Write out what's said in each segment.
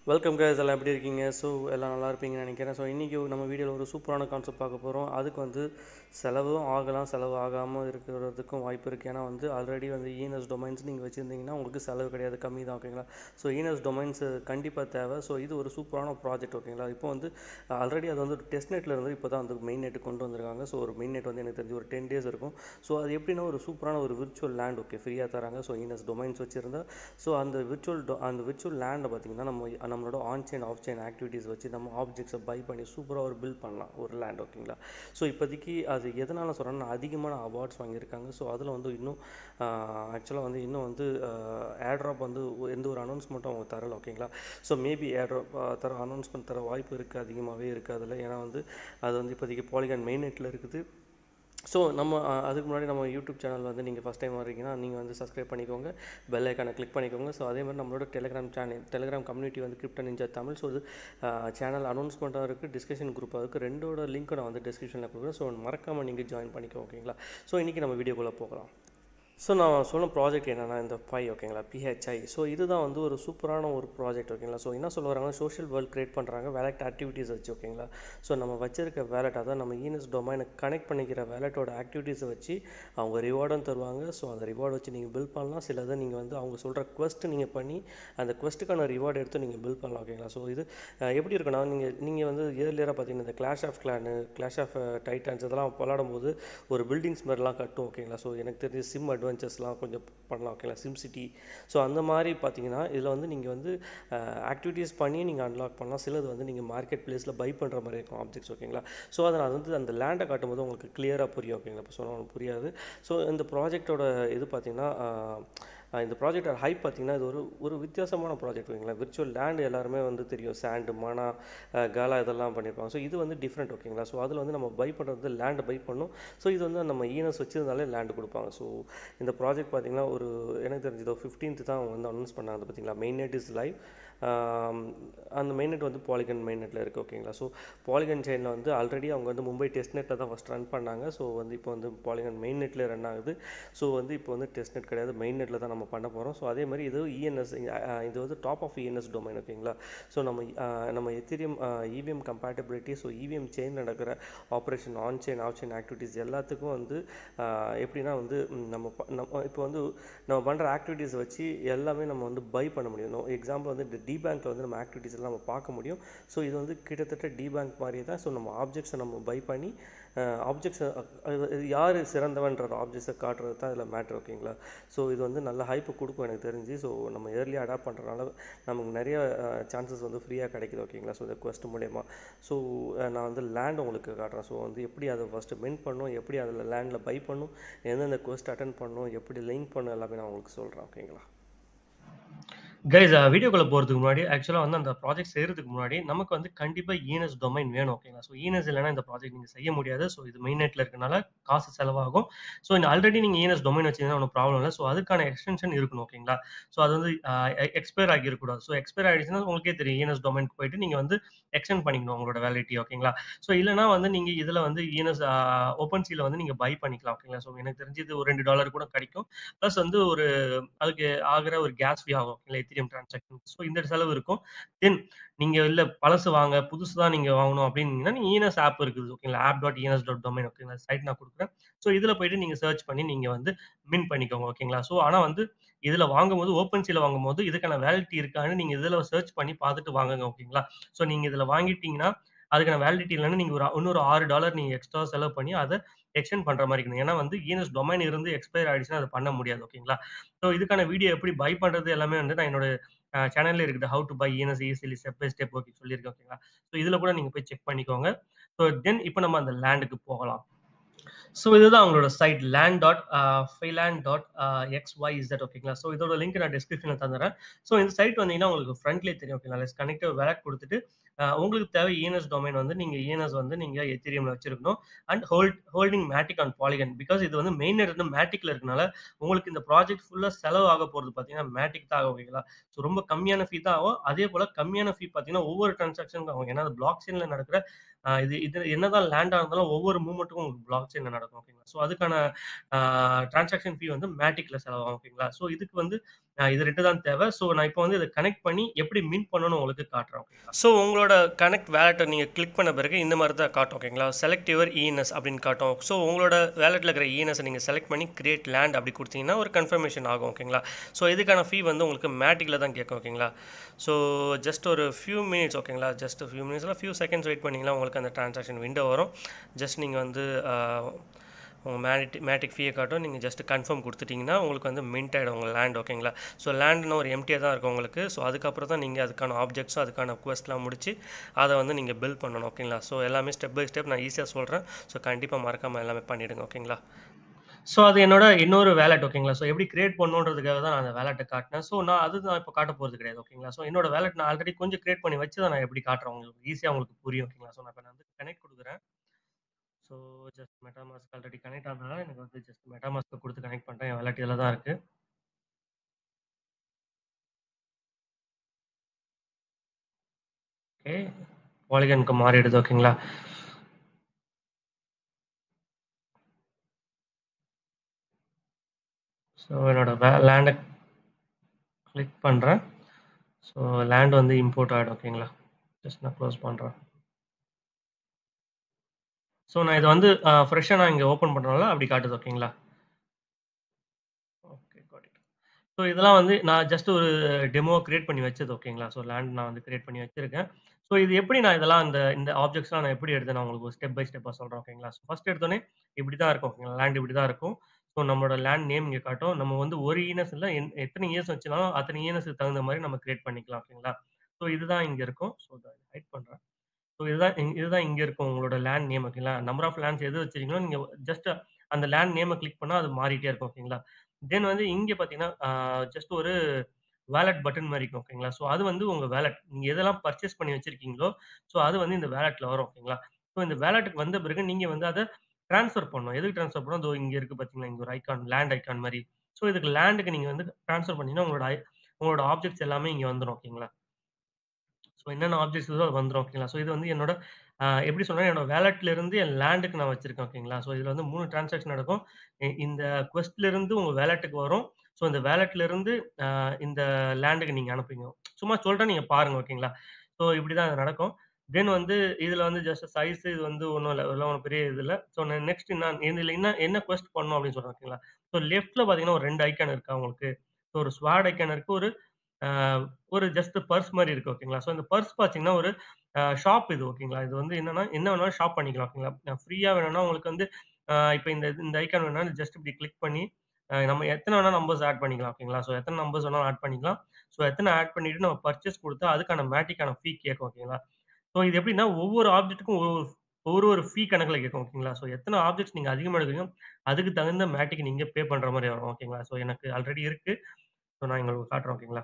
Welcome guys எல்லாம் எப்படி இருக்கீங்க ஸோ எல்லாம் நல்லா இருப்பீங்கன்னு நினைக்கிறேன் ஸோ இன்றைக்கி நம்ம வீடியோவில் ஒரு சூப்பரான கான்செப்ட் பார்க்க போகிறோம் அதுக்கு வந்து செலவும் ஆகலாம் செலவு ஆகாமல் இருக்கிறதுக்கும் வாய்ப்பு இருக்குது ஏன்னா வந்து ஆல்ரெடி வந்து ஈனஸ் டொமைன்ஸ் நீங்கள் வச்சுருந்தீங்கன்னா உங்களுக்கு செலவு கிடையாது கம்மி தான் ஓகேங்களா ஸோ ஈனஸ் டொமைன்ஸ் கண்டிப்பாக தேவை ஸோ இது ஒரு சூப்பரான ப்ராஜெக்ட் ஓகேங்களா இப்போ வந்து ஆல்ரெடி அது வந்து டெஸ்ட் நெட்டில் இருந்து இப்போ தான் வந்து மெயின் நெட் கொண்டு வந்திருக்காங்க ஸோ ஒரு மெயின் நெட் வந்து எனக்கு தெரிஞ்சு ஒரு டென் டேஸ் இருக்கும் ஸோ அது எப்படின்னா ஒரு சூப்பரான ஒரு விர்ச்சுவல் லேண்ட் ஓகே ஃப்ரீயாக தராங்க ஸோ ஈனஸ் டொமைன்ஸ் வச்சுருந்தா ஸோ அந்த விர்ச்சுவல் அந்த விர்ச்சுவல் லேண்டை பார்த்தீங்கன்னா நம்ம நம்மளோட on chain off chain activities வச்சு நம்ம ஆப்ஜெக்ட்ஸை பை பண்ணி சூப்பராக ஒரு பில்ட் பண்ணலாம் ஒரு லேண்ட் ஓகேங்களா ஸோ இப்போதைக்கு அது எதனால் சொல்கிறேன்னா அதிகமான அவார்ட்ஸ் வாங்கியிருக்காங்க ஸோ அதில் வந்து இன்னும் ஆக்சுவலாக வந்து இன்னும் வந்து ஏர்ட்ராப் வந்து எந்த ஒரு அனௌன்ஸ்மெண்ட்டும் அவங்க தரல ஓகேங்களா ஸோ மேபி ஏர்ட்ராப் தர அனௌன்ஸ்மெண்ட் தர வாய்ப்பு இருக்குது அதிகமாகவே இருக்குது அதில் ஏன்னா வந்து அது வந்து இப்போதைக்கு பாலிகான் மெயின் நெட்டில் இருக்குது ஸோ நம்ம அஹ், அதுக்கு முன்னாடி நம்ம யூடியூப் சேனல் வந்து நீங்கள் ஃபஸ்ட் டைம் வர்றீங்கன்னா நீங்கள் வந்து சப்ஸ்கிரைப் பண்ணிக்கோங்க பெல் ஐக்கானை கிளிக் பண்ணிக்கோங்க ஸோ அதே மாதிரி நம்மளோட டெலிகிராம் சேனல் டெலிகிராம் கம்யூனிட்டி வந்து கிரிப்டன் நிஞ்சா தமிழ் ஸோ இது சேனல் அனௌன்ஸ்மெண்ட்டாக இருக்குது டிஸ்கஷன் குரூப்பாக இருக்குது ரெண்டோட லிங்க்கும் நான் வந்து டிஸ்கிரிப்ஷனில் கொடுக்குறேன் ஸோ மறக்காமல் நீங்கள் ஜாயின் பண்ணிக்கோ ஓகேங்களா ஸோ இன்றைக்கி நம்ம வீடியோக்குள்ளே போகலாம் ஸோ நான் சொன்ன ப்ராஜெக்ட் என்னென்னா இந்த பை ஓகேங்களா பிஹெச்ஐ ஸோ இதுதான் வந்து ஒரு சூப்பரான ஒரு ப்ராஜெக்ட் ஓகேங்களா ஸோ என்ன சொல்ல வராங்கன்னா சோஷியல் வேர்ல்ட் கிரியேட் பண்ணுறாங்க வேலட் ஆக்டிவிட்டீஸ் வச்சு ஓகேங்களா ஸோ நம்ம வச்சிருக்க வேலட் அதான் நம்ம ஈனஸ் டொமைனை கனெக்ட் பண்ணிக்கிற வேலட்டோட ஆக்டிவிட்டீஸை வச்சு அவங்க ரிவார்டும் தருவாங்க ஸோ அந்த ரிவார்டு வச்சு நீங்கள் பில் பண்ணலாம் சிலதை நீங்கள் வந்து அவங்க சொல்கிற quest நீங்கள் பண்ணி அந்த questக்கான ரிவார்டு எடுத்து நீங்கள் பில் பண்ணலாம் ஓகேங்களா ஸோ இது அஹ், எப்படி இருக்குன்னா நீங்கள் நீங்கள் வந்து இயர்லியராக பார்த்தீங்கன்னா இந்த clash of clan clash of titans இதெல்லாம் விளாடும் போது ஒரு பில்டிங்ஸ் மாதிரிலாம் கட்டும் ஓகேங்களா ஸோ எனக்கு தெரிஞ்சு சிம் அட்வென்ச்சர்ஸ்லாம் கொஞ்சம் பண்ணலாம் ஓகேங்களா சிம் சிட்டி ஸோ அந்த மாதிரி பார்த்தீங்கன்னா இதில் வந்து நீங்கள் வந்து ஆக்டிவிட்டீஸ் பண்ணி நீங்கள் அன்லாக் பண்ணலாம் சிலது வந்து நீங்கள் மார்க்கெட் பிளேஸில் பை பண்ணுற மாதிரி இருக்கும் ஆப்ஜெக்ட்ஸ் ஓகேங்களா ஸோ அதை நான் வந்து அந்த லேண்டை காட்டும்போது உங்களுக்கு கிளியராக புரியும் ஓகேங்களா இப்போ சொன்னால் உங்களுக்கு புரியாது ஸோ இந்த ப்ராஜெக்டோட இது பார்த்தீங்கன்னா ஆஹ், ஆஹ், இந்த ப்ராஜெக்டோட ஹைப் பார்த்தீங்கன்னா இது ஒரு ஒரு வித்தியாசமான ப்ராஜெக்ட் ஓகேங்களா விர்ச்சுவல் லேண்ட் எல்லாருமே வந்து தெரியும் சாண்டு மனா ஆஹ், காலா இதெல்லாம் பண்ணியிருப்பாங்க ஸோ இது வந்து டிஃப்ரெண்ட் ஓகேங்களா ஸோ அதில் வந்து நம்ம பை பண்ணுறது லேண்டை பை பண்ணணும் ஸோ இது வந்து நம்ம ஈனஸ் வச்சிருந்தாலே லேண்டு கொடுப்பாங்க ஸோ இந்த ப்ராஜெக்ட் பார்த்தீங்கன்னா ஒரு எனக்கு தெரிஞ்சதோ ஃபிஃப்டீன்த் தான் அவங்க வந்து அனௌன்ஸ் பண்ணாங்க அது பார்த்தீங்களா மெயின் நெட் இஸ் லைவ் அந்த மெயின் நெட் வந்து பாலிகன் மெயின் நெட்டில் இருக்குது ஓகேங்களா ஸோ பாலிகன் செயினில் வந்து ஆல்ரெடி அவங்க வந்து மும்பை டெஸ்ட் நெட்டில் தான் ஃபஸ்ட் ரன் பண்ணாங்க ஸோ வந்து இப்போ வந்து பாலிகன் மெயின் நெட்டில் ரன் ஆகுது ஸோ வந்து இப்போ வந்து டெஸ்ட் நெட் கிடையாது மெயின் நெட்டில் தான் நம்ம பண்ண போகிறோம் ஸோ அதே மாதிரி இது இஎன்எஸ் இது வந்து டாப் ஆஃப் இஎன்எஸ் டொமைன் ஓகேங்களா ஸோ நம்ம அஹ், நம்ம Ethereum EVM compatibility so EVM chain நடக்கிற operation on chain off chain activities எல்லாத்துக்கும் வந்து அஹ், எப்படின்னா வந்து ம், நம்ம ப- நம்ம இப்போ வந்து நம்ம பண்ணுற ஆக்டிவிட்டீஸ் வச்சு எல்லாமே நம்ம வந்து பை பண்ண முடியும் எக்ஸாம்பிள் வந்து இந்த டி பேங்க்கில் வந்து நம்ம ஆக்டிவிட்டீஸ் எல்லாம் நம்ம பார்க்க முடியும் ஸோ இது வந்து கிட்டத்தட்ட டி பேங்க் மாதிரியே தான் ஸோ நம்ம ஆப்ஜெக்ட்ஸை நம்ம பை பண்ணி ஆப்ஜெக்ட்ஸை யார் சிறந்தவன்ற ஆப்ஜெக்ட்ஸை காட்டுறது தான் இதில் மேட்ரு ஓகேங்களா ஸோ இது வந்து நல்ல ஹைப்பு கொடுக்கும் எனக்கு தெரிஞ்சு ஸோ நம்ம ஏர்லி அடாப்ட் பண்ணுறதுனால நமக்கு நிறைய சான்சஸ் வந்து ஃப்ரீயாக கிடைக்குது ஓகேங்களா ஸோ இந்த quest மூலயமா ஸோ நான் வந்து லேண்ட் உங்களுக்கு காட்டுறேன் ஸோ வந்து எப்படி அதை ஃபஸ்ட்டு மென் பண்ணணும் எப்படி அதில் லேண்டில் பை பண்ணணும் எந்தெந்த quest அட்டன் பண்ணணும் எப்படி லிங்க் பண்ணணும் எல்லாமே நான் உங்களுக்கு சொல்கிறேன் ஓகேங்களா கைஸ் வீடியோக்குள்ள போகிறதுக்கு முன்னாடி ஆக்சுவலாக வந்து அந்த ப்ராஜெக்ட் செய்கிறதுக்கு முன்னாடி நமக்கு வந்து கண்டிப்பாக ஈனஸ் டொமைன் வேணும் ஓகேங்களா ஸோ ஈனஸ் இல்லைனா இந்த ப்ராஜெக்ட் நீங்கள் செய்ய முடியாது ஸோ இது மெயின் நெட்டில் இருக்கனால காசு செலவாகும் ஸோ இந்த ஆல்ரெடி நீங்கள் ஈனஸ் டொமைன் வச்சிருந்தா ஒன்றும் ப்ராப்ளம் இல்லை ஸோ அதுக்கான எக்ஸ்டென்ஷன் இருக்கணும் ஓகேங்களா ஸோ அது வந்து எக்ஸ்பயர் ஆகிருக்கூடாது ஸோ எக்ஸ்பயர் ஆகிடுச்சுன்னா உங்களுக்கே தெரியும் ஈனஸ் டொமைனுக்கு போயிட்டு நீங்கள் வந்து எக்ஸ்டெண்ட் பண்ணிக்கணும் உங்களோட வேலிட்டி ஓகேங்களா ஸோ இல்லைனா வந்து நீங்கள் இதில் வந்து ஈனஸ் ஓப்பன் சீல வந்து நீங்கள் பை பண்ணிக்கலாம் ஓகேங்களா ஸோ எனக்கு தெரிஞ்சு இது ஒரு ரெண்டு டாலர் கூட கிடைக்கும் ப்ளஸ் வந்து ஒரு அதுக்கு ஆகிற ஒரு கேஸ் ஃபீ ஆகும் ஓகேங்களா எத்திரியம் டிரான்சாக்ஷன் ஸோ இந்த செலவு இருக்கும் தென் நீங்க இல்ல பழசு வாங்க புதுசு தான் நீங்க வாங்கணும் அப்படின்னீங்கன்னா நீங்க ஈனஸ் ஆப் இருக்குது ஓகேங்களா app dot ENS dot domain ஓகேங்களா சைட் நான் கொடுக்குறேன் ஸோ இதுல போயிட்டு நீங்க சர்ச் பண்ணி நீங்க வந்து மின் பண்ணிக்கோங்க ஓகேங்களா ஸோ ஆனா வந்து இதுல வாங்கும்போது ஓப்பன் சீல வாங்கும்போது இதுக்கான வேலிட்டி இருக்கான்னு நீங்க இதுல சர்ச் பண்ணி பார்த்துட்டு வாங்குங்க ஓகேங்களா ஸோ நீங்க இதுல வாங்கிட்டீங்கன்னா அதுக்கான வேலிடிட்டி இல்லைன்னா நீங்க ஒரு இன்னொரு ஆறு டாலர் நீங்க எக்ஸ்ட்ரா செலவு பண்ணி அதை எக்ஸ்டெண்ட் பண்ற மாதிரி இருக்கணும் ஏன்னா வந்து ஈனஸ் டொமைன் இருந்து எக்ஸ்பயர் ஆயிடுச்சுன்னா அது பண்ண முடியாது ஓகேங்களா ஸோ இதுக்கான வீடியோ எப்படி பை பண்றது எல்லாமே வந்து நான் என்னோட சேனல்ல இருக்குது how to buy ENS easily step by step okay சொல்லியிருக்கேன் ஓகேங்களா ஸோ இதுல கூட நீங்க போய் செக் பண்ணிக்கோங்க ஸோ தென் இப்போ நம்ம அந்த லேண்டுக்கு போகலாம் ஸோ இதுதான் அவங்களோட site land dot Philand dot X Y is that ஓகேங்களா ஸோ இதோட லிங்க் நான் டிஸ்கிரிப்ஷனில் தந்துடுறேன் ஸோ இந்த சைட் வந்தீங்கன்னா உங்களுக்கு ஃப்ரண்ட்லேயே தெரியும் ஓகேங்களா லெஸ் கனெக்டிவ் வேலட் கொடுத்துட்டு அஹ், உங்களுக்கு தேவை இஎன்எஸ் டொமைன் வந்து நீங்கள் இஎன்எஸ் வந்து நீங்கள் எத்திரியமில் வச்சிருக்கணும் and hold holding Matic on Polygon because இது வந்து மெயின் வந்து மேட்டிக்கில் இருக்கனால உங்களுக்கு இந்த ப்ராஜெக்ட் ஃபுல்லாக செலவு ஆக போகிறது பார்த்தீங்கன்னா மேட்டிக் தான் ஆகும் ஓகேங்களா ஸோ ரொம்ப கம்மியான ஃபீ தான் ஆகும் அதே போல் கம்மியான ஃபீ பார்த்தீங்கன்னா ஒவ்வொரு டிரான்சாக்ஷனுக்கும் ஆகும் ஏன்னா அது பிளாக் செயினில் நடக்கிற ஆஹ் இது இது என்னதான் லேண்டாக இருந்தாலும் ஒவ்வொரு மூமெண்ட்டுக்கும் உங்களுக்கு பிளாக் செயினில் நடக்கும் ஓகேங்களா ஸோ அதுக்கான டிரான்சாக்ஷன் ஃபீ வந்து மேட்டிக்கில் செலவாகும் ஓகேங்களா ஸோ இதுக்கு வந்து அ இது 2 தான் தேவை. ஸோ நான் இப்போ வந்து இத கனெக்ட் பண்ணி எப்படி மின்ட் பண்ணணும்னு உங்களுக்கு காட்டுறேன். ஓகேங்களா? ஸோ உங்களோட கனெக்ட் வேலெட்ட நீங்க கிளிக் பண்ண பிறகு இந்த மாரி தான் காட்டும். ஓகேங்களா? செலக்ட் யுவர் இஎன்எஸ் அப்படின்னு காட்டும். ஸோ உங்களோட வேலெட்ல இருக்கிற இஎன்எஸ நீங்க செலக்ட் பண்ணி கிரியேட் லேண்ட் அப்படி குடுத்தீங்கன்னா ஒரு கன்ஃபர்மேஷன் ஆகும். ஓகேங்களா? ஸோ இதுக்கான ஃபீ வந்து உங்களுக்கு மேட்டிக்ல தான் கேட்கும். ஓகேங்களா? ஸோ ஜஸ்ட் ஒரு ஃபியூ மினிட்ஸ் ஓகேங்களா? ஜஸ்ட் ஃபியூ மினிட்ஸ்ல ஃபியூ செகண்ட்ஸ் வெயிட் பண்ணீங்கன்னா உங்களுக்கு அந்த டிரான்சாக்ஷன் விண்டோ வரும். ஜஸ்ட் நீங்க வந்து அ உங்க மேட் மேட்டிக் ஃபீய காட்டும். நீங்க ஜஸ்ட் கன்ஃபர்ம் குடுத்துட்டீங்கன்னா உங்களுக்கு வந்து மின்ட் ஆயிடும் உங்க லேண்ட். ஓகேங்களா? ஸோ லேண்ட்னா ஒரு எம்ப்டியா தான் இருக்கும் உங்களுக்கு. ஸோ அதுக்கப்புறம் தான் நீங்க அதுக்கான ஆப்ஜெக்ட்ஸும் அதுக்கான குவெஸ்ட்லாம் முடிச்சு அத வந்து நீங்க பில்ட் பண்ணணும். ஓகேங்களா? ஸோ எல்லாமே ஸ்டெப் பை ஸ்டெப் நான் ஈஸியா சொல்றேன். ஸோ கண்டிப்பா மறக்காம எல்லாமே பண்ணிடுங்க. ஓகேங்களா? ஸோ அது என்னோட இன்னொரு வேலட் ஓகேங்களா? ஸோ எப்படி கிரியேட் பண்ணணுன்றதுக்காக தான் நான் அந்த வேலட்ட காட்டுனேன். ஸோ நான் அது நான் இப்போ காட்டப் போறது கிடையாது. ஓகேங்களா? ஸோ என்னோட வேலட் நான் ஆல்ரெடி கொஞ்சம் கிரியேட் பண்ணி வச்சத நான் எப்படி காட்டுறேன் உங்களுக்கு. ஈஸியா உங்களுக்கு புரியும். ஓகேங்களா? ஸோ நான் இப்ப நான் வந்து கனெக்ட் குடுக்குறேன். So just MetaMask already connect ஆனதுனால எனக்கு வந்து ஜஸ்ட் மெட்டாமாஸ்க்க குடுத்து கனெக்ட் பண்றேன். என் வேலட் இதுல தான் இருக்கு. ஓகே. பாலிகான்க்கு மாறிடுது. ஓகேங்களா? ஸோ என்னோட வே லேண்ட கிளிக் பண்றேன். ஸோ லேண்ட் வந்து இம்போர்ட் ஆயிடும். ஓகேங்களா? ஜஸ்ட் நான் க்ளோஸ் பண்றேன். ஸோ நான் இத வந்து அ ஃப்ரெஷ்ஷா நான் இங்க ஓப்பன் பண்றனால அப்படி காட்டுது. ஓகேங்களா? Okay got it. ஸோ இதெல்லாம் வந்து நான் ஜஸ்ட் ஒரு டெமோ கிரியேட் பண்ணி வச்சது. ஓகேங்களா? ஸோ லேண்ட் நான் வந்து கிரியேட் பண்ணி வச்சிருக்கேன். ஸோ இது எப்படி நான் இதெல்லாம் இந்த இந்த ஆப்ஜெக்ட்ஸ்லாம் நான் எப்படி எடுத்தேன் நான் உங்களுக்கு ஒரு ஸ்டெப் பை ஸ்டெப்பா சொல்றேன். ஓகேங்களா? ஸோ ஃபர்ஸ்ட் எடுத்தோனே இப்படி தான் இருக்கும். ஓகேங்களா? லேண்ட் இப்படி தான் இருக்கும். ஸோ நம்மளோட லேண்ட் நேம் இங்க காட்டும். நம்ம வந்து ஒரு இஎன்எஸ் இல்ல என் எத்தனை இஎன்எஸ் வச்சுனாலும் அத்தனை இஎன்எஸ்க்கு தகுந்த மாரி நம்ம கிரியேட் பண்ணிக்கலாம். ஓகேங்களா? ஸோ இதுதான் இங்க இருக்கும். ஸோ இத ஹைட் பண்றேன். ஸோ இதுதான் இ இதுதான் இங்க இருக்கும் உங்களோட லேண்ட் நேம். ஓகேங்களா? நம்பர் ஆஃப் லேண்ட்ஸ் எது வச்சிருக்கீங்களோ நீங்க ஜஸ்ட் அந்த லேண்ட் நேம கிளிக் பண்ணா அது மாறிட்டே இருக்கும். ஓகேங்களா? தென் வந்து இங்க பார்த்தீங்கன்னா, அ ஜஸ்ட் ஒரு வாலெட் பட்டன் மாரி இருக்கும். ஓகேங்களா? ஸோ அது வந்து உங்க வேலட். நீங்க எதெல்லாம் பர்ச்சேஸ் பண்ணி வச்சிருக்கீங்களோ, ஸோ அது வந்து இந்த வேலட்ல வரும். ஓகேங்களா? ஸோ இந்த வேலட்டுக்கு வந்த பிறகு நீங்க வந்து அத ட்ரான்ஸ்ஃபர் பண்ணணும். எதுக்கு ட்ரான்ஸ்ஃபர் பண்ணணும்? இதோ இங்க இருக்கு பார்த்தீங்களா? இங்க ஒரு ஐகான் லேண்ட் ஐகான் மாரி. ஸோ இதுக்கு லேண்டுக்கு நீங்க வந்து ட்ரான்ஸ்ஃபர் பண்ணீங்கன்னா உங்களோட ஐ உங்களோட ஆப்ஜெக்ட்ஸ் எல்லாமே இங்க வந்துரும். ஓகேங்களா? ஸோ என்னென்ன ஆப்ஜெக்ட்ஸ் இருக்கோ அது வந்துரும். ஓகேங்களா? ஸோ இது வந்து என்னோட அ எப்படி சொல்றேன்னா, என்னோட வேலட்ல இருந்து என் லேண்டுக்கு நான் வச்சிருக்கேன். ஓகேங்களா? ஸோ இதுல வந்து 3 டிரான்சாக்ஷன் நடக்கும். இ இந்த குவெஸ்ட்ல இருந்து உங்க வேலட்டுக்கு வரும். ஸோ இந்த வேலட்ல இருந்து அ இந்த லேண்டுக்கு நீங்க அனுப்புவீங்க. சும்மா சொல்றேன் நீங்க பாருங்க. ஓகேங்களா? ஸோ இப்படி தான் இது நடக்கும். தென் வந்து இதுல வந்து ஜஸ்ட் சைஸ் இது வந்து ஒண்ணும் இல்ல. இதெல்லாம் ஒண்ணும் பெரிய இது இல்ல. ஸோ நான் நெக்ஸ்ட் நான் இதுல என்ன என்ன குவெஸ்ட் பண்ணணும் அப்படின்னு சொல்றேன். ஓகேங்களா? ஸோ லெஃப்ட்ல பார்த்தீங்கன்னா ஒரு 2 ஐகான் இருக்கா உங்களுக்கு? ஸோ ஒரு ஸ்வாட் ஐகான் இருக்கு. ஒரு அ ஒரு ஜஸ்ட் பர்ஸ் மாரி இருக்கு. ஓகேங்களா? ஸோ இந்த பர்ஸ் பார்த்தீங்கன்னா ஒரு அ ஷாப் இது. ஓகேங்களா? இது வந்து என்னன்னா, என்ன வேணாலும் ஷாப் பண்ணிக்கலாம். ஓகேங்களா? ஃப்ரீயா வேணும்னா உங்களுக்கு வந்து அ இப்ப இந்த இந்த ஐகான் வேணும்னா ஜஸ்ட் இப்படி கிளிக் பண்ணி அ நம்ம எத்தன வேணா நம்பர்ஸ் ஆட் பண்ணிக்கலாம். ஓகேங்களா? ஸோ எத்தன நம்பர்ஸ் வேணாலும் ஆட் பண்ணிக்கலாம். ஸோ எத்தன ஆட் பண்ணிட்டு நம்ம பர்ச்சேஸ் குடுத்தா அதுக்கான மேட்டிக்கான ஃபீ கேட்கும். ஓகேங்களா? ஸோ இது எப்படின்னா ஒவ்வொரு ஆப்ஜெக்ட்டுக்கும் ஒரு ஒரு ஒரு ஃபீ கணக்குல கேட்கும். ஓகேங்களா? ஸோ எத்தன ஆப்ஜெக்ட்ஸ் நீங்க அதிகமா எடுக்குறீங்களோ, அதுக்கு தகுந்த மேட்டிக் நீங்க பே பண்ற மாரி வரும். ஓகேங்களா? ஸோ எனக்கு ஆல்ரெடி இருக்கு. ஸோ நான் உங்களுக்கு காட்டுறேன். ஓகேங்களா?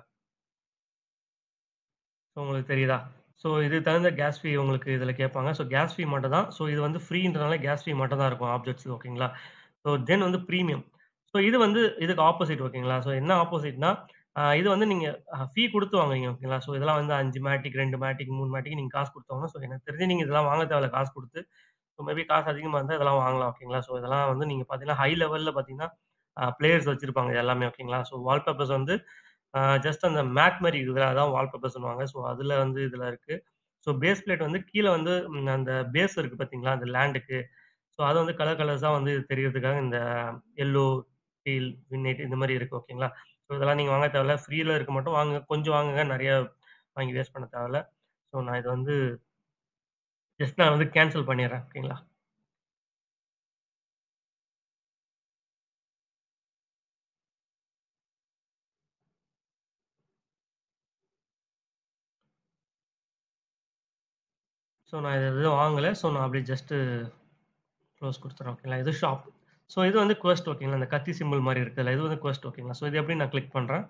ஸோ உங்களுக்கு தெரியுதா? ஸோ இதுக்கு தகுந்த கேஸ் ஃபீ உங்களுக்கு இதுல கேட்பாங்க. ஸோ கேஸ் ஃபீ மட்டும் தான். ஸோ இது வந்து ஃப்ரீன்றனால கேஸ் ஃபீ மட்டும் தான் இருக்கும் ஆப்ஜெக்ட்ஸ்க்கு. ஓகேங்களா? ஸோ தென் வந்து பிரீமியம். ஸோ இது வந்து இதுக்கு ஆப்போசிட். ஓகேங்களா? ஸோ என்ன ஆப்போசிட்னா, அ இது வந்து நீங்க அ ஃபீ குடுத்து வாங்குவீங்க. ஓகேங்களா? ஸோ இதெல்லாம் வந்து 5 மேட்டிக், 2 மேட்டிக், 3 மேட்டிக் நீங்க காசு குடுத்து வாங்கணும். ஸோ எனக்கு தெரிஞ்சு நீங்க இதெல்லாம் வாங்க தேவையில்ல காசு குடுத்து. ஸோ மேபி காசு அதிகமா இருந்தா இதெல்லாம் வாங்கலாம். ஓகேங்களா? ஸோ இதெல்லாம் வந்து நீங்க பார்த்தீங்கன்னா, ஹை லெவல்ல பார்த்தீங்கன்னா, அ பிளேயர்ஸ் வச்சிருப்பாங்க இது எல்லாமே. ஓகேங்களா? ஸோ வால்பேப்பர்ஸ் வந்து அ ஜஸ்ட் அந்த மேட் மாரி இருக்குதுல்ல, அதான் வால்பேப்பர்ஸ்ன்னுவாங்க. ஸோ அதுல வந்து இதுல இருக்கு. ஸோ பேஸ் பிளேட் வந்து கீழ வந்து ம் அந்த பேஸ் இருக்கு பார்த்தீங்களா? அந்த லேண்டுக்கு. ஸோ அது வந்து கலர் கலர்ஸா வந்து தெரியறதுக்காக இந்த எல்லோ, டீல், வின்8 இந்த மாரி இருக்கு. ஓகேங்களா? ஸோ இதெல்லாம் நீங்க வாங்க தேவையில்ல. ஃப்ரீல இருக்க மட்டும் வாங்குங்க. கொஞ்சம் வாங்குங்க. நெறைய வாங்கி வேஸ்ட் பண்ண தேவையில்ல. ஸோ நான் இத வந்து ஜஸ்ட் நான் வந்து கேன்சல் பண்ணிர்றேன். ஓகேங்களா? ஸோ நான் இது எதுவும் வாங்கல. ஸோ நான் அப்படியே ஜஸ்ட் க்ளோஸ் குடுத்துறேன். ஓகேங்களா? இது ஷாப். ஸோ இது வந்து குவெஸ்ட். ஓகேங்களா? அந்த கத்தி சிம்பல் மாரி இருக்குல்ல, இது வந்து குவெஸ்ட். ஓகேங்களா? ஸோ இது எப்படி நான் கிளிக் பண்றேன்.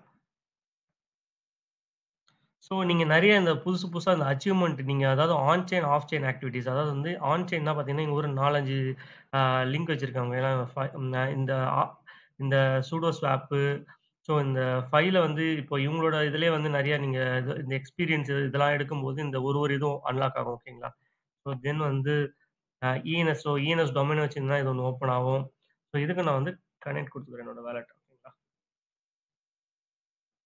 ஸோ நீங்க நெறைய இந்த புதுசு புதுசா இந்த அச்சீவ்மென்ட் நீங்க அதாவது on chain, off chain activities அதாவது வந்து ஆன் செயின்னா பார்த்தீங்கன்னா, இங்க ஒரு 4, 5 அ லிங்க் வச்சிருக்காங்க. ஏன்னா ஃப ந இந்த ஆ இந்த சூடோ ஸ்வாப்பு, ஸோ இந்த ஃபைல வந்து இப்போ இவங்களோட இதுலயே வந்து நெறைய நீங்க இது இந்த எக்ஸ்பீரியன்ஸ் இதெல்லாம் எடுக்கும்போது இந்த ஒரு ஒரு இதுவும் அன்லாக் ஆகும். ஓகேங்களா? ஸோ தென் வந்து uh ENS so ENS domain வச்சிருந்தா இது ஒண்ணு ஓப்பன் ஆகும். ஸோ இதுக்கு நான் வந்து கனெக்ட் குடுத்துக்கிறேன் என்னோட வேலட். ஓகேங்களா?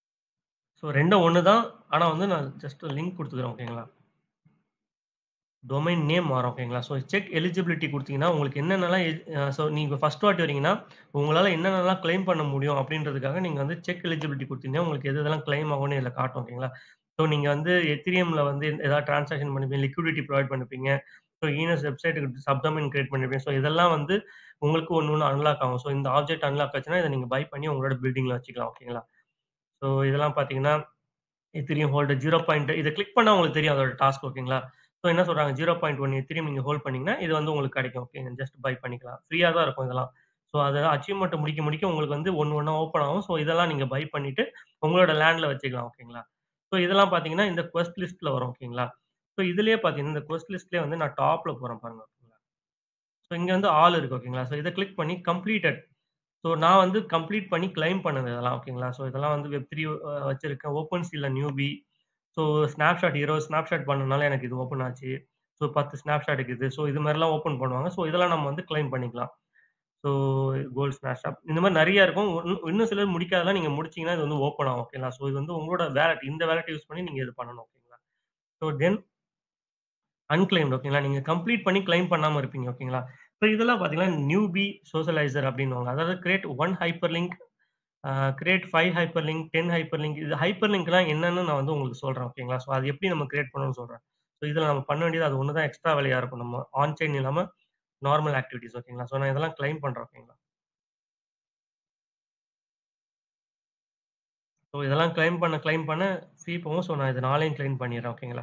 ஸோ 2ம் ஒண்ணு தான். ஆனா வந்து நான் ஜஸ்ட் லிங்க் குடுத்துக்கிறேன். ஓகேங்களா? டொமைன் நேம் மாறும். ஓகேங்களா? ஸோ செக் எலிஜிபிலிட்டி குடுத்தீங்கன்னா, உங்களுக்கு என்னென்னலாம் எ அ ஸோ நீங்க ஃபர்ஸ்ட் வாட்டி வரீங்கன்னா, உங்களால என்னென்னலாம் கிளைம் பண்ண முடியும் அப்படின்றதுக்காக நீங்க வந்து செக் எலிஜிபிலிட்டி குடுத்தீங்கன்னா, உங்களுக்கு எது எதெல்லாம் கிளைம் ஆகும்னு இதுல காட்டும். ஓகேங்களா? ஸோ நீங்க வந்து எத்திரியம்ல வந்து ஏதாவது டிரான்சாக்ஷன் பண்ணிருப்பீங்க, லிக்விடிட்டி புரொவைட் பண்ணிருப்பீங்க. ஸோ ஈனஸ் வெப்சைட்டுக்கு சப்டொமைன் கிரியேட் பண்ணிருப்பீங்க. ஸோ இதெல்லாம் வந்து உங்களுக்கு ஒண்ணு ஒண்ணு அன்லாக் ஆகும். ஸோ இந்த ஆப்ஜெக்ட் அன்லாக் ஆச்சுன்னா, இத நீங்க பை பண்ணி உங்களோட பில்டிங்ல வச்சுக்கலாம். ஓகேங்களா? ஸோ இதெல்லாம் பார்த்தீங்கன்னா, எத்திரியம் ஹோல்டர் 0. இத கிளிக் பண்ணா உங்களுக்கு தெரியும் அதோட டாஸ்க். ஓகேங்களா? ஸோ என்ன சொல்றாங்க 0.1 எத்திரியம் நீங்க ஹோல்ட் பண்ணீங்கன்னா, இது வந்து உங்களுக்கு கிடைக்கும். ஓகேங்க. ஜஸ்ட் பை பண்ணிக்கலாம். ஃப்ரீயா தான் இருக்கும் இதெல்லாம். ஸோ அத அச்சீவ்மென்ட்ட முடிக்க முடிக்க உங்களுக்கு வந்து ஒண்ணு ஒண்ணா ஓப்பன் ஆகும். ஸோ இதெல்லாம் நீங்க பை பண்ணிட்டு உங்களோட லேண்ட்ல வச்சுக்கலாம். ஓகேங்களா? ஸோ இதெல்லாம் பார்த்தீங்கன்னா, இந்த குவெஸ்ட் லிஸ்ட்ல வரும். ஓகேங்களா? ஸோ இதுலயே பார்த்தீங்கன்னா, இந்த குவெஸ்ட் லிஸ்ட்லயே வந்து நான் டாப்ல போறேன் பாருங்க. ஓகேங்களா? ஸோ இங்க வந்து ஆல் இருக்கு. ஓகேங்களா? ஸோ இத கிளிக் பண்ணி கம்ப்ளீட்டட். ஸோ நான் வந்து கம்ப்ளீட் பண்ணி கிளைம் பண்ணது இதெல்லாம். ஓகேங்களா? ஸோ இதெல்லாம் வந்து வெப்3 அ வச்சிருக்கேன். ஓப்பன்சீல நியூபி. ஸோ ஸ்னாப்ஷாட் 20 ஸ்னாப்ஷாட் பண்ணனால எனக்கு இது ஓப்பன் ஆச்சு. ஸோ 10 ஸ்னாப்ஷாட் இருக்குது. ஸோ இது மாரிலாம் ஓப்பன் பண்ணுவாங்க. ஸோ இதெல்லாம் நம்ம வந்து கிளைம் பண்ணிக்கலாம். ஸோ கோல்ட் ஸ்னாப்ஷாட் இந்த மாரி நெறைய இருக்கும். இன்னும் இன்னும் சிலர் முடிக்காதெல்லாம் நீங்க முடிச்சீங்கன்னா, இது வந்து ஓப்பன் ஆகும். ஓகேங்களா? ஸோ இது வந்து உங்களோட வேலட் இந்த வேலட் யூஸ் பண்ணி நீங்க இது பண்ணணும். ஓகேங்களா? ஸோ தென் அன்கிளைம்ட் ஓகேங்களா? நீங்க கம்ப்ளீட் பண்ணி கிளைம் பண்ணாம இருப்பீங்க. ஓகேங்களா? ஸோ இதெல்லாம் பார்த்தீங்கன்னா, நியூபி சோஷியலைசர் அப்படின்னுவாங்க. அதாவது create 1 hyper link uh create 5 hyper link, 10 hyper link. இது ஹைப்பர் லிங்க்லாம் என்னன்னு நான் வந்து உங்களுக்கு சொல்றேன். ஓகேங்களா? ஸோ அது எப்படி நம்ம கிரியேட் பண்ணணும்னு சொல்றேன். ஸோ இதுல நம்ம பண்ண வேண்டியது அது ஒண்ணு தான் எக்ஸ்ட்ரா வேலையா இருக்கும். நம்ம ஆன் செயின் இல்லாம நார்மல் ஆக்டிவிட்டீஸ். ஓகேங்களா? ஸோ நான் இதெல்லாம் கிளைம் பண்றேன். ஓகேங்களா? ஸோ இதெல்லாம் கிளைம் பண்ண கிளைம் பண்ண ஃபீ போகும். ஸோ நான் இது 4யும் கிளைம் பண்ணிடுறேன். ஓகேங்களா?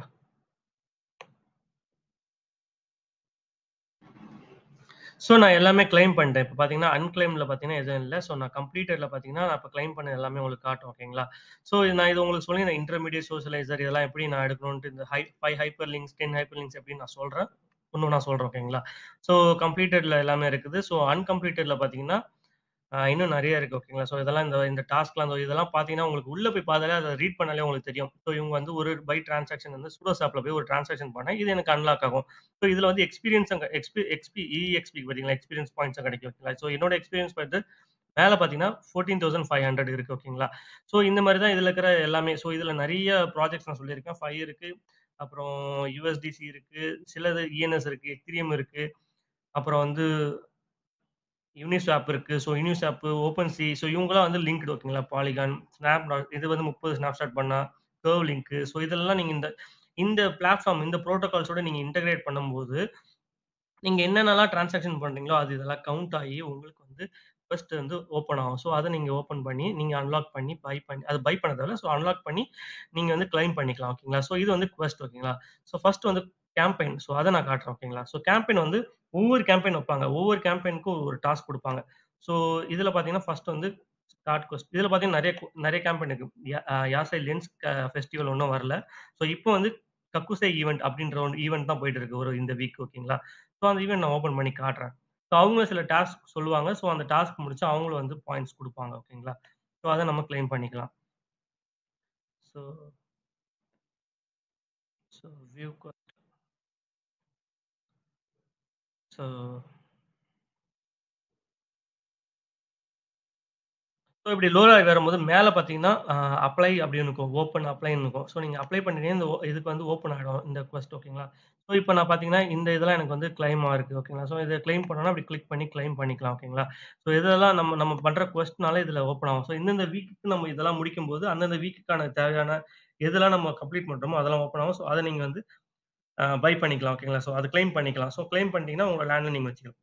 ஸோ நான் எல்லாமே கிளைம் பண்ணிட்டேன். இப்ப பார்த்தீங்கன்னா, அன்கிளைம்ட்ல பார்த்தீங்கன்னா எதுவும் இல்ல. ஸோ நான் கம்ப்ளீட்டட்ல பார்த்தீங்கன்னா, நான் இப்ப கிளைம் பண்ணது எல்லாமே உங்களுக்கு காட்டும். ஓகேங்களா? ஸோ நான் இது உங்களுக்கு சொல்லியிருந்தேன். இன்டர்மீடியேட் சோஷியலைசர் இதெல்லாம் எப்படி நான் எடுக்கணுன்ட்டு இந்த hi 5 hyper links, 10 hyper links எப்படின்னு நான் சொல்றேன். ஒண்ணு ஒண்ணா சொல்றேன். ஓகேங்களா? ஸோ கம்ப்ளீட்டட்ல எல்லாமே இருக்குது. ஸோ அன்கம்ப்ளீட்டட்ல பார்த்தீங்கன்னா, அ இன்னும் நெறைய இருக்கு. ஓகேங்களா? ஸோ இதெல்லாம் இந்த இந்த டாஸ்க்லாம் இந்த இதெல்லாம் பார்த்தீங்கன்னா, உங்களுக்கு உள்ள போய் பார்த்தாலே அத ரீட் பண்ணாலே உங்களுக்கு தெரியும். ஸோ இவங்க வந்து ஒரு பை டிரான்சாக்ஷன் வந்து சூடோஸ் ஆப்ல போய் ஒரு டிரான்சாக்ஷன் பண்ணேன். இது எனக்கு அன்லாக் ஆகும். ஸோ இதுல வந்து எக்ஸ்பீரியன்ஸ் அங்க எக்ஸ்பி எக்ஸ்பி இஎக்ஸ்பி பார்த்தீங்களா? எக்ஸ்பீரியன்ஸ் பாயிண்ட்ஸும் கிடைக்கும். ஓகேங்களா? ஸோ என்னோட எக்ஸ்பீரியன்ஸ் பாயிண்ட் மேல பார்த்தீங்கன்னா, 14,500 இருக்கு. ஓகேங்களா? ஸோ இந்த மாரி தான் இதுல இருக்கிற எல்லாமே. ஸோ இதுல நெறைய ப்ராஜெக்ட்ஸ் நான் சொல்லியிருக்கேன். 5 இருக்கு. அப்புறம் யுஎஸ்டிசி இருக்கு. சிலது இஎன்எஸ் இருக்கு. எத்திரியம் இருக்கு. அப்புறம் வந்து யூனிஸ்வாப் இருக்கு. ஸோ யூனிஸ்வாப், ஓப்பன்சி ஸோ இவங்கலாம் வந்து லிங்க்டு ஓகேங்களா? பாலிகான், ஸ்னாப்டாட் இது வந்து 30 ஸ்னாப்ஷாட் பண்ணா, கர்வ் லிங்க் ஸோ இதெல்லாம் நீங்க இந்த இந்த பிளாட்ஃபார்ம் இந்த புரோட்டோகால்ஸோட நீங்க இன்டகிரேட் பண்ணும்போது, நீங்க என்னென்னலாம் டிரான்சாக்ஷன் பண்றீங்களோ, அது இதெல்லாம் கவுண்ட் ஆகி உங்களுக்கு வந்து ஃபர்ஸ்ட் வந்து ஓப்பன் ஆகும். ஸோ அத நீங்க ஓப்பன் பண்ணி, நீங்க அன்லாக் பண்ணி, பை பண்ணி அது பை பண்ண தேவையில்ல. ஸோ அன்லாக் பண்ணி நீங்க வந்து கிளைம் பண்ணிக்கலாம். ஓகேங்களா? ஸோ இது வந்து குவெஸ்ட் ஓகேங்களா? ஸோ ஃபர்ஸ்ட் வந்து கேம்பெயின். ஸோ அத நான் காட்டுறேன். ஓகேங்களா? ஸோ கேம்பெயின் வந்து ஒவ்வொரு கேம்பெயின் வைப்பாங்க. ஒவ்வொரு கேம்பெயினுக்கும் ஒரு டாஸ்க் குடுப்பாங்க. ஸோ இதுல பார்த்தீங்கன்னா, ஃபர்ஸ்ட் வந்து ஸ்டார்ட் குவெஸ்ட். இதுல பார்த்தீங்கன்னா நெறைய கு நெறைய கேம்பெயின் இருக்கு. யா அ யாசை லென்ஸ் க ஃபெஸ்டிவல் இன்னும் வரல. ஸோ இப்போ வந்து கக்குசை ஈவென்ட் அப்படின்ற ஒரு ஈவென்ட் தான் போயிட்டு இருக்கு. ஒரு இந்த வீக் ஓகேங்களா? ஸோ அந்த ஈவென்ட் நான் ஓப்பன் பண்ணி காட்டுறேன். ஸோ அவங்க சில டாஸ்க் சொல்லுவாங்க. ஸோ அந்த டாஸ்க் முடிச்சா அவங்களும் வந்து பாயிண்ட்ஸ் குடுப்பாங்க. ஓகேங்களா? ஸோ அத நம்ம கிளைம் பண்ணிக்கலாம். So so view quest. So so இப்படி லோட் ஆகி வரும்போது மேல பார்த்தீங்கன்னா, அ அப்ளை அப்படின்னு இருக்கும். ஓப்பன் அப்ளைன்னு இருக்கும். ஸோ நீங்க அப்ளை பண்ணிட்டீங்கன்னா, இந்த ஓ இதுக்கு வந்து ஓப்பன் ஆயிடும். இந்த குவெஸ்ட் ஓகேங்களா? ஸோ இப்ப நான் பார்த்தீங்கன்னா, இந்த இதெல்லாம் எனக்கு வந்து கிளைம் ஆயிருக்கு. ஓகேங்களா? ஸோ இத கிளைம் பண்ணணும்னா அப்படி கிளிக் பண்ணி கிளைம் பண்ணிக்கலாம். ஓகேங்களா? ஸோ இதெல்லாம் நம்ம நம்ம பண்ற குவெஸ்ட்னால இதுல ஓப்பன் ஆகும். ஸோ இந்தந்த வீக்குக்கு நம்ம இதெல்லாம் முடிக்கும்போது, அந்தந்த வீக்குக்கான தேவையான எதெல்லாம் நம்ம கம்ப்ளீட் பண்றோமோ அதெல்லாம் ஓப்பன் ஆகும். ஸோ அத நீங்க வந்து அ பை பண்ணிக்கலாம். ஓகேங்களா? ஸோ அத கிளைம் பண்ணிக்கலாம். ஸோ கிளைம் பண்ணிட்டீங்கன்னா, உங்க லேண்ட்ல நீங்க வச்சுக்கலாம்.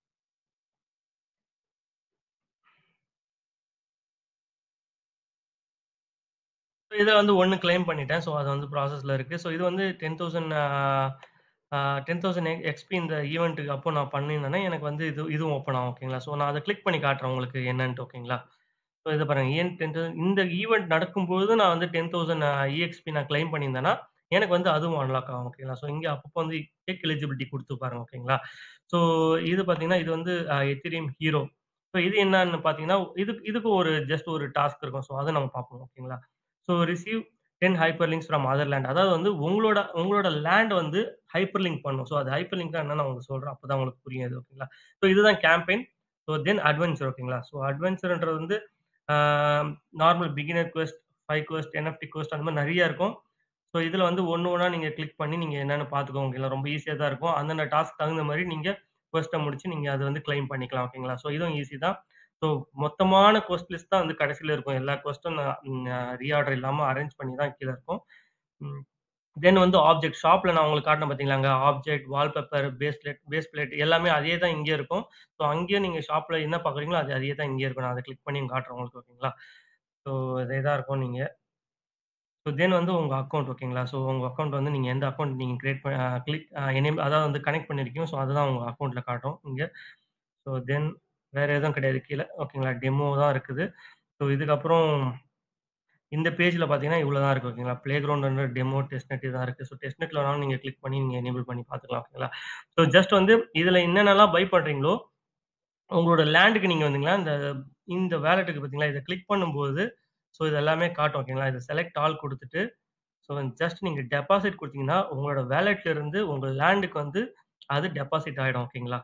ஸோ இத வந்து 1 கிளைம் பண்ணிட்டேன். ஸோ அது வந்து ப்ராசஸ்ல இருக்கு. ஸோ இது வந்து 10,000 ஆ ஆ 10,000 எ எக்ஸ்பி இந்த ஈவென்ட்க்கு அப்போ நான் பண்ணியிருந்தேன்னா, எனக்கு வந்து இது இதுவும் ஓப்பன் ஆகும். ஓகேங்களா? ஸோ நான் அத கிளிக் பண்ணி காட்டுறேன் உங்களுக்கு என்னன்ட்டு. ஓகேங்களா? ஸோ இத பாருங்க. EN 10,000 இந்த ஈவென்ட் நடக்கும்போது நான் வந்து 10,000 இஎக்ஸ்பி நான் கிளைம் பண்ணியிருந்தேன்னா, எனக்கு வந்து அதுவும் அன்லாக் ஆகும். ஓகேங்களா? ஸோ இங்க அப்பப்போ வந்து செக் எலிஜிபிலிட்டி குடுத்து பாருங்க. ஓகேங்களா? ஸோ இது பார்த்தீங்கன்னா, இது வந்து அ எத்திரியம் ஹீரோ. ஸோ இது என்னன்னு பார்த்தீங்கன்னா, இதுக்கு இதுக்கு ஒரு ஜஸ்ட் ஒரு டாஸ்க் இருக்கும். ஸோ அத நம்ம பார்ப்போம். ஓகேங்களா? So receive 10 hyper links from other land. அதாவது வந்து உங்களோட உங்களோட லேண்ட் வந்து ஹைப்பர் லிங்க் பண்ணும். ஸோ அது ஹைப்பர் லிங்க்னா என்னன்னு நான் உங்களுக்கு சொல்றேன். அப்பதான் உங்களுக்கு புரியும் இது. ஓகேங்களா? ஸோ இதுதான் கேம்பெயின். ஸோ தென் அட்வென்ச்சர் ஓகேங்களா? ஸோ அட்வென்ச்சர்ன்றது வந்து ஆ normal beginner quest five quest, NFT quest அந்த மாரி நெறைய இருக்கும். ஸோ இதில வந்து ஒண்ணு ஒண்ணா நீங்க கிளிக் பண்ணி நீங்க என்னன்னு பார்த்துக்கோங்க. ஓகேங்களா. ரொம்ப ஈஸியா தான் இருக்கும். அந்தந்த டாஸ்க் தகுந்த மாரி நீங்க குவெஸ்ட்ட முடிச்சு நீங்க அத வந்து கிளைம் பண்ணிக்கலாம். ஓகேங்களா. ஸோ இதுவும் ஈஸி தான். ஸோ மொத்தமான குவெஸ்ட் லிஸ்ட் தான் வந்து கடைசில இருக்கும். எல்லா குவெஸ்ட்டும் நான் ம் ரீஆர்டர் இல்லாம அரேஞ்ச் பண்ணி தான் கீழ இருக்கும். ம். தென் வந்து ஆப்ஜெக்ட் ஷாப்ல நான் உங்களுக்கு காட்டினேன் பார்த்தீங்களாங்க. Object, wallpaper, base plate base plate எல்லாமே அதே தான் இங்கேயும் இருக்கும். ஸோ அங்கேயும் நீங்க ஷாப்ல என்ன பார்க்குறீங்களோ அது அதே தான் இங்கேயும் இருக்கும். நான் அத கிளிக் பண்ணி காட்டுறேன் உங்களுக்கு. ஓகேங்களா. ஸோ இதே தான் இருக்கும் நீங்க ஸோ தென் வந்து உங்க அக்கவுண்ட் ஓகேங்களா. ஸோ உங்க அக்கவுண்ட் வந்து நீங்க எந்த அக்கவுண்ட் நீங்க கிரியேட் ப அ கிளிக் அ எனேபிள் அதாவது வந்து கனெக்ட் பண்ணியிருக்கீங்க. ஸோ அதுதான் உங்க அக்கவுண்ட்ல காட்டும் இங்க. ஸோ தென் வேற எதுவும் கிடையாது கீழ. ஓகேங்களா. டெமோ தான் இருக்குது. ஸோ இதுக்கப்புறம் இந்த பேஜ்ல பார்த்தீங்கன்னா, இவ்வளோ தான் இருக்கு. ஓகேங்களா. Play ground under demo testnet இதுதான் இருக்கு. ஸோ டெஸ்ட்நெட்ல வேணாலும் நீங்க கிளிக் பண்ணி நீங்க எனேபிள் பண்ணி பார்த்துக்கலாம். ஓகேங்களா. ஸோ ஜஸ்ட் வந்து இதில என்னென்னலாம் பை பண்றீங்களோ, உங்களோட லேண்டுக்கு நீங்க வந்தீங்கன்னா, இந்த இந்த வாலெட்டுக்கு பார்த்தீங்களா, இத கிளிக் பண்ணும்போது ஸோ இது எல்லாமே காட்டும். ஓகேங்களா. இத செலக்ட் ஆல் குடுத்துட்டு, ஸோ ஜஸ்ட் நீங்க டெபாசிட் குடுத்தீங்கன்னா, உங்களோட வாலெட்ல இருந்து உங்க லேண்டுக்கு வந்து அது டெபாசிட் ஆயிடும். ஓகேங்களா.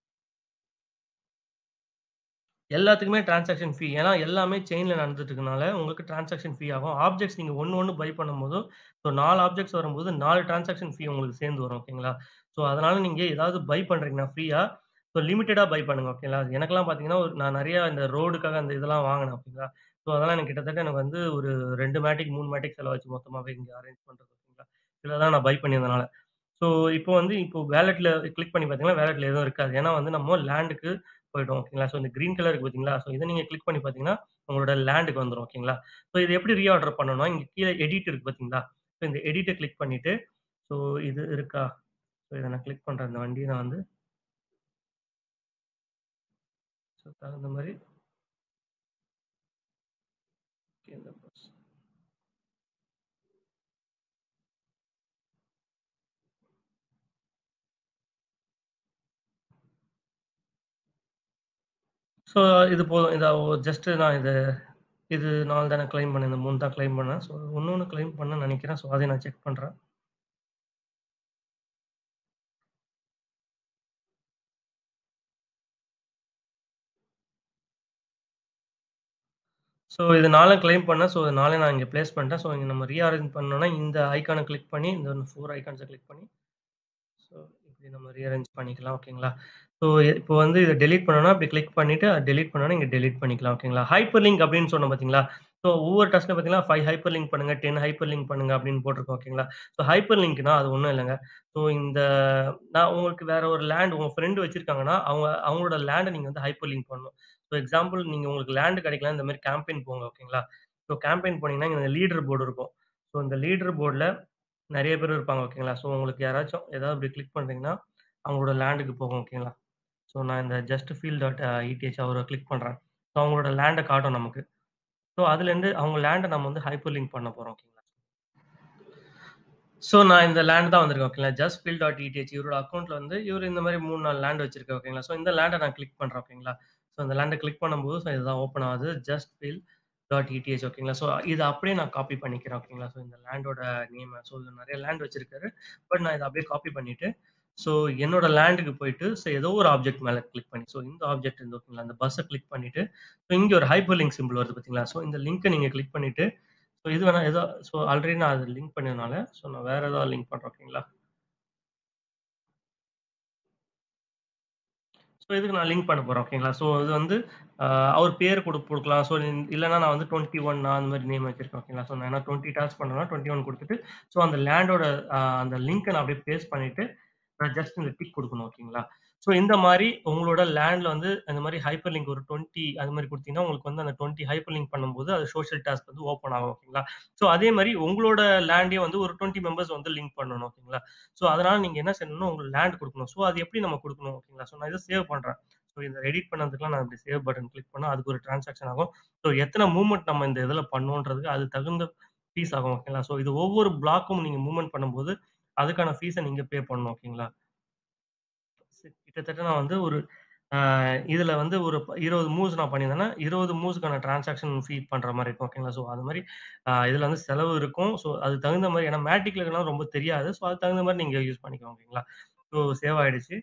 எல்லாத்துக்குமே டிரான்சாக்ஷன் ஃபீ. ஏன்னா எல்லாமே செயின்ல நடந்துட்டு இருக்கனால, உங்களுக்கு டிரான்சாக்ஷன் ஃபீ ஆகும். ஆப்ஜெக்ட்ஸ் நீங்க ஒண்ணு ஒண்ணு பை பண்ணும்போதும், ஸோ 4 ஆப்ஜெக்ட்ஸ் வரும்போது 4 டிரான்சாக்ஷன் ஃபீ உங்களுக்கு சேர்ந்து வரும். ஓகேங்களா. ஸோ அதனால நீங்க ஏதாவது பை பண்றீங்கன்னா ஃப்ரீயா, ஸோ லிமிட்டடா பை பண்ணுங்க. ஓகேங்களா. எனக்கெல்லாம் பார்த்தீங்கன்னா, ஒரு நான் நெறைய இந்த ரோடுக்காக அந்த இதெல்லாம் வாங்குனேன். ஓகேங்களா. ஸோ அதெல்லாம் எனக்கு கிட்டத்தட்ட எனக்கு வந்து ஒரு 2 மேட்டிக், 3 மேட்டிக் செலவாச்சு மொத்தமாவே இங்க அரேஞ்ச் பண்றது. ஓகேங்களா. இதில தான் நான் பை பண்ணியிருந்தனால. ஸோ இப்போ வந்து இப்போ வாலெட்ல கிளிக் பண்ணி பார்த்தீங்கன்னா, வாலெட்ல எதுவும் இருக்காது. ஏன்னா வந்து நம்ம லேண்டுக்கு போயிட்டோம். ஓகேங்களா. ஸோ இந்த கிரீன் கலர் இருக்கு பார்த்தீங்களா, ஸோ இத நீங்க கிளிக் பண்ணி பார்த்தீங்கன்னா, உங்களோட லேண்டுக்கு வந்துரும். ஓகேங்களா. ஸோ இத எப்படி ரீஆர்டர் பண்ணணும்னா, இங்க கீழ எடிட் இருக்கு பார்த்தீங்களா, ஸோ இந்த எடிட்ட கிளிக் பண்ணிட்டு, ஸோ இது இருக்கா, ஸோ இத நான் கிளிக் பண்றேன். இந்த வண்டிய நான் வந்து ஸோ தகுந்த மாரி இந்த பஸ். ஸோ இது போதும். இத ஜஸ்ட் நான் இத இது 4 தானே கிளைம் பண்ணேன். இந்த 3 தான் கிளைம் பண்ணேன். ஸோ இன்னொன்னு கிளைம் பண்ணேன்னு நெனைக்கிறேன். ஸோ அதையும் நான் செக் பண்றேன். ஸோ இது 4ம் கிளைம் பண்ணேன். ஸோ 4யும் நான் இங்க பிளேஸ் பண்ணிட்டேன். ஸோ இங்க நம்ம ரீஆரேஞ்ச் பண்ணோம்னா, இந்த ஐகான கிளிக் பண்ணி, இந்த 4 ஐகான்ஸ கிளிக் பண்ணி, ஸோ இப்படி நம்ம ரீஅரேஞ்ச் பண்ணிக்கலாம். ஓகேங்களா. ஸோ இப்போ வந்து இத டெலீட் பண்ணணும்னா, இப்படி கிளிக் பண்ணிட்டு, அத டெலீட் பண்ணணும்னா இங்க டெலீட் பண்ணிக்கலாம். ஓகேங்களா. ஹைப்பர் லிங்க் அப்படின்னு சொன்னோம் பார்த்தீங்களா, ஸோ ஒவ்வொரு டாஸ்க்லயும் பார்த்தீங்கன்னா, 5 ஹைப்பர் லிங்க் பண்ணுங்க, 10 ஹைப்பர் லிங்க் பண்ணுங்க அப்படின்னு போட்டிருக்கும். ஓகேங்களா. ஸோ ஹைப்பர் லிங்க்னா அது ஒண்ணும் இல்லங்க. ஸோ இந்த நான் உங்களுக்கு வேற ஒரு லேண்ட் உங்க ஃப்ரெண்ட் வச்சிருக்காங்கன்னா, அவங்க அவங்களோட லேண்ட நீங்க வந்து ஹைப்பர் லிங்க் பண்ணணும். ஸோ எக்ஸாம்பிள் நீங்க உங்களுக்கு லேண்ட் கிடைக்கல, இந்த மாரி கேம்பெயின் போங்க. ஓகேங்களா. ஸோ கேம்பெயின் போனீங்கன்னா, இங்க லீடர் போர்ட் இருக்கும். ஸோ இந்த லீடர் போர்ட்ல நெறைய பேர் இருப்பாங்க. ஓகேங்களா. ஸோ உங்களுக்கு யாராச்சும் ஏதாவது இப்படி கிளிக் பண்றீங்கன்னா, அவங்களோட லேண்டுக்கு போகும். ஓகேங்களா. ஸோ நான் இந்த ஜஸ்ட் ஃபீல் டாட் இடிஹெச் அவர கிளிக் பண்றேன். ஸோ அவங்களோட லேண்ட காட்டும் நமக்கு. ஸோ அதுலேருந்து அவங்க லேண்ட நம்ம வந்து ஹைப்பர் லிங்க் பண்ண போறோம். ஓகேங்களா. ஸோ நான் இந்த லேண்ட் தான் வந்திருக்கேன். ஓகேங்களா. ஜஸ்ட் ஃபீல் டாட் இடிஹெச் இவரோட அக்கவுண்ட்ல வந்து இவரு இந்த மாரி 3, 4 லேண்ட் வச்சிருக்காரு. ஓகேங்களா. ஸோ இந்த லேண்ட நான் கிளிக் பண்றேன். ஓகேங்களா. ஸோ இந்த லேண்ட கிளிக் பண்ணும்போது, ஸோ இதுதான் ஓப்பன் ஆகுது. ஜஸ்ட் ஃபீல் டாட் இடிஹெச் ஓகேங்களா. ஸோ இத அப்படியே நான் காப்பி பண்ணிக்கிறேன். ஓகேங்களா. ஸோ இந்த லேண்டோட நேம ஸோ நெறைய லேண்ட் வச்சிருக்காரு. பட் நான் இத அப்படியே காப்பி பண்ணிட்டு, ஸோ என்னோட லேண்டுக்கு போயிட்டு, ஸோ ஏதோ ஒரு ஆப்ஜெக்ட் மேல கிளிக் பண்ணி, ஸோ இந்த ஆப்ஜெக்ட் இருந்து ஓகேங்களா. அந்த பஸ்ஸ கிளிக் பண்ணிட்டு, ஸோ இங்க ஒரு ஹைப்பர் லிங்க் சிம்பல் வருது பார்த்தீங்களா. ஸோ இந்த லிங்க்க நீங்க கிளிக் பண்ணிட்டு, ஸோ இது வேணா ஏதோ ஸோ ஆல்ரெடி நான் அத லிங்க் பண்ணதுனால, ஸோ நான் வேற ஏதாவது லிங்க் பண்றேன். ஓகேங்களா. ஸோ இதுக்கு நான் லிங்க் பண்ண போறேன். ஓகேங்களா. ஸோ இது வந்து அ அவர் பேர் குடு குடுக்கலாம். ஸோ இல்லன்னா நான் வந்து 21 நான் அந்த மாரி நேம் வச்சிருக்கேன். ஓகேங்களா. ஸோ நான் ஏன்னா 20 டாஸ்க் பண்றேன்னா 21 குடுத்துட்டு, ஸோ அந்த லேண்டோட அ அந்த லிங்க்க நான் அப்படியே பேஸ்ட் பண்ணிட்டு, நான் ஜஸ்ட் இந்த டிக் குடுக்கணும். ஓகேங்களா. ஸோ இந்த மாரி உங்களோட லேண்ட்ல வந்து அந்த மாரி ஹைப்பர் லிங்க் ஒரு 20 அது மாரி குடுத்தீங்கன்னா, உங்களுக்கு வந்து அந்த 20 ஹைப்பர் லிங்க் பண்ணும்போது, அது சோசியல் டாஸ்க் வந்து ஓப்பன் ஆகும். ஓகேங்களா. ஸோ அதே மாரி உங்களோட லேண்டையும் வந்து ஒரு 20 மெம்பர்ஸ் வந்து லிங்க் பண்ணணும். ஓகேங்களா. ஸோ அதனால நீங்க என்ன செய்யணும்னா, உங்க லேண்ட் குடுக்கணும். ஸோ அது எப்படி நம்ம குடுக்கணும். ஓகேங்களா. ஸோ நான் இத சேவ் பண்றேன். ஸோ இத எடிட் பண்ணதுக்குலாம் நான் இப்படி சேவ் பட்டன் கிளிக் பண்ணா, அதுக்கு ஒரு டிரான்சாக்ஷன் ஆகும். ஸோ எத்தன மூவ்மெண்ட் நம்ம இந்த இதுல பண்ணோன்றதுக்கு அது தகுந்த ஃபீஸ் ஆகும். ஓகேங்களா. ஸோ இது ஒவ்வொரு பிளாக்கும் நீங்க மூவ்மெண்ட் பண்ணும்போது, அதுக்கான ஃபீஸ நீங்க பே பண்ணணும். ஓகேங்களா. கிட்டத்தட்ட நான் வந்து ஒரு அ இதுல வந்து ஒரு 20 மூவ்ஸ் நான் பண்ணியிருந்தேன்னா, 20 மூவ்ஸ்க்கான டிரான்சாக்ஷன் ஃபீ பண்ற மாரி இருக்கும். ஓகேங்களா. ஸோ அது மாரி அ இதுல வந்து செலவு இருக்கும். ஸோ அதுக்கு தகுந்த மாரி ஏன்னா மேட்டிக்ல இருக்கனால ரொம்ப தெரியாது. ஸோ அதுக்கு தகுந்த மாரி நீங்க யூஸ் பண்ணிக்கோங்க. ஓகேங்களா. ஸோ சேவ் ஆயிடுச்சு.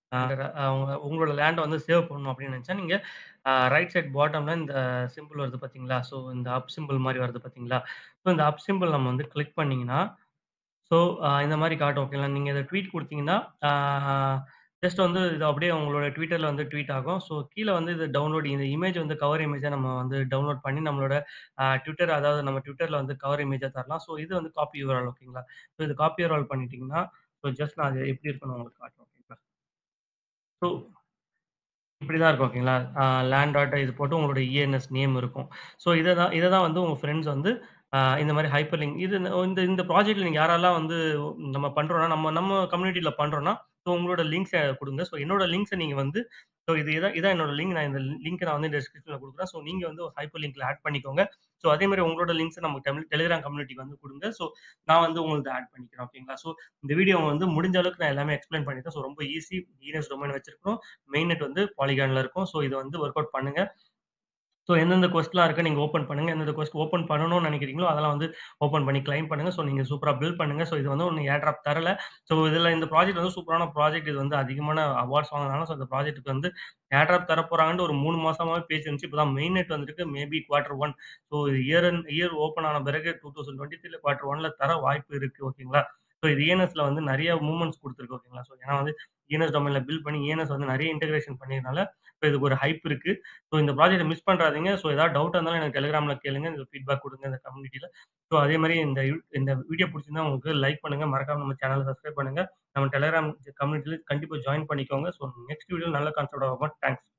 அ அவங்க உங்களோட லேண்ட வந்து சேவ் பண்ணணும் அப்படின்னு நெனச்சா, நீங்க அ ரைட் சைட் பாட்டம்ல இந்த சிம்பிள் வருது பார்த்தீங்களா? ஸோ இந்த அப் சிம்பிள் மாரி வருது பார்த்தீங்களா? ஸோ இந்த அப் சிம்பிள் நம்ம வந்து கிளிக் பண்ணீங்கன்னா, ஸோ அ இந்த மாரி காட்டும் ஓகேங்களா? நீங்க இத ட்வீட் குடுத்தீங்கன்னா, ஆ ஜஸ்ட் வந்து இது அப்படியே உங்களோட ட்விட்டர்ல வந்து ட்வீட் ஆகும். ஸோ கீழ வந்து இது டவுன்லோட் இந்த இமேஜ் வந்து கவர் இமேஜா நம்ம வந்து டவுன்லோட் பண்ணி நம்மளோட அ ட்விட்டர் அதாவது நம்ம ட்விட்டர்ல வந்து கவர் இமேஜா தரலாம். ஸோ இது வந்து காப்பி யூஆர்எல் ஓகேங்களா? ஸோ இது காப்பி யூஆர்எல் பண்ணிட்டீங்கன்னா, ஸோ ஜஸ்ட் நான் அது எப்படி இருக்குன்னு உங்களுக்கு காட்டுறேன் ஓகேங்களா? ஸோ இப்படி தான் இருக்கும் ஓகேங்களா? அ லேண்ட் டாட் இது போட்டு உங்களோட இஎன்எஸ் நேம் இருக்கும். ஸோ இத தான் இத தான் வந்து உங்க ஃப்ரெண்ட்ஸ் வந்து அ இந்த மாரி ஹைப்பர் லிங்க் இது இந்த இந்த ப்ராஜெக்ட்ல நீங்க யாரெல்லாம் வந்து நம்ம பண்றோம்னா, நம்ம நம்ம கம்யூனிட்டில பண்றோம்னா, ஸோ உங்களோட லிங்க்ஸ குடுங்க. ஸோ என்னோட லிங்க்ஸ நீங்க வந்து ஸோ இது இதான் இதான் என்னோட லிங்க். நான் இந்த லிங்க் நான் வந்து டிஸ்கிரிப்ஷன்ல குடுக்குறேன். ஸோ நீங்க வந்து ஹைப்பர் லிங்க்ல ஆட் பண்ணிக்கோங்க. ஸோ அதே மாரி உங்களோட லிங்க்ஸ நம்ம டெல் டெலிகிராம் கம்யூனிட்டிக்கு வந்து குடுங்க. ஸோ நான் வந்து உங்களது ஆட் பண்ணிக்கிறேன் ஓகேங்களா? ஸோ இந்த வீடியோ வந்து முடிஞ்ச அளவுக்கு நான் எல்லாமே எக்ஸ்ப்ளைன் பண்ணிட்டேன். ஸோ ரொம்ப ஈஸி ஈனஸ் டொமைன் வச்சிருக்கிறோம். மெயின் நெட் வந்து பாலிகான்ல இருக்கும். ஸோ இத வந்து வொர்க் அவுட் பண்ணுங்க. ஸோ எந்தெந்த கொஸ்ட்லாம் இருக்கு நீங்க ஓப்பன் பண்ணுங்க. எந்தெந்த கொஸ்ட் ஓப்பன் பண்ணணும்னு நெனைக்கிறீங்களோ, அதெல்லாம் வந்து ஓப்பன் பண்ணி கிளைம் பண்ணுங்க. ஸோ நீங்க சூப்பரா பில்ட் பண்ணுங்க. ஸோ இது வந்து ஒண்ணும் ஏர் ட்ராப் தரல. ஸோ இதுல இந்த ப்ராஜெக்ட் வந்து சூப்பரான ப்ராஜெக்ட். இது வந்து அதிகமான அவார்ட்ஸ் வாங்குனதுனால, ஸோ இந்த ப்ராஜெக்ட்க்கு வந்து ஏர் ட்ராப் தரப்போறாங்கன்ட்டு ஒரு 3 மாசமாவே பேச்சு இருந்துச்சு. இப்ப தான் மெயின் நெட் வந்திருக்கு. Maybe quarter 1 so year and year open ஆன பிறகு 2023ல குவார்ட்டர் 1ல தர வாய்ப்பு இருக்கு ஓகேங்களா? ஸோ இது இஎன்எஸ்ல வந்து நெறைய மூவ்மெண்ட்ஸ் குடுத்துருக்கு ஓகேங்களா? ஸோ ஏன்னா வந்து இஎன்எஸ் டொமைன்ல பில்ட் பண்ணி இஎன்எஸ் வந்து நெறைய இன்டகிரேஷன் பண்ணியதுனால, ஸோ இதுக்கு ஒரு ஹைப் இருக்கு. ஸோ இந்த ப்ராஜெக்ட்ட மிஸ் பண்றாதீங்க. ஸோ ஏதாவது டவுட்டா இருந்தாலும் எனக்கு டெலிகிராம்ல கேளுங்க. இந்த ஃபீட்பேக் குடுங்க இந்த கம்யூனிட்டில. ஸோ அதே மாரி இந்த இந்த வீடியோ புடிச்சிருந்தா உங்களுக்கு லைக் பண்ணுங்க. மறக்காம நம்ம சேனல சப்ஸ்கிரைப் பண்ணுங்க. நம்ம டெலிகிராம் கம்யூனிட்டில கண்டிப்பா ஜாயின் பண்ணிக்கோங்க. ஸோ நெக்ஸ்ட் வீடியோல நல்ல கான்செப்ட்டோட பார்ப்போம். தேங்க்ஸ்.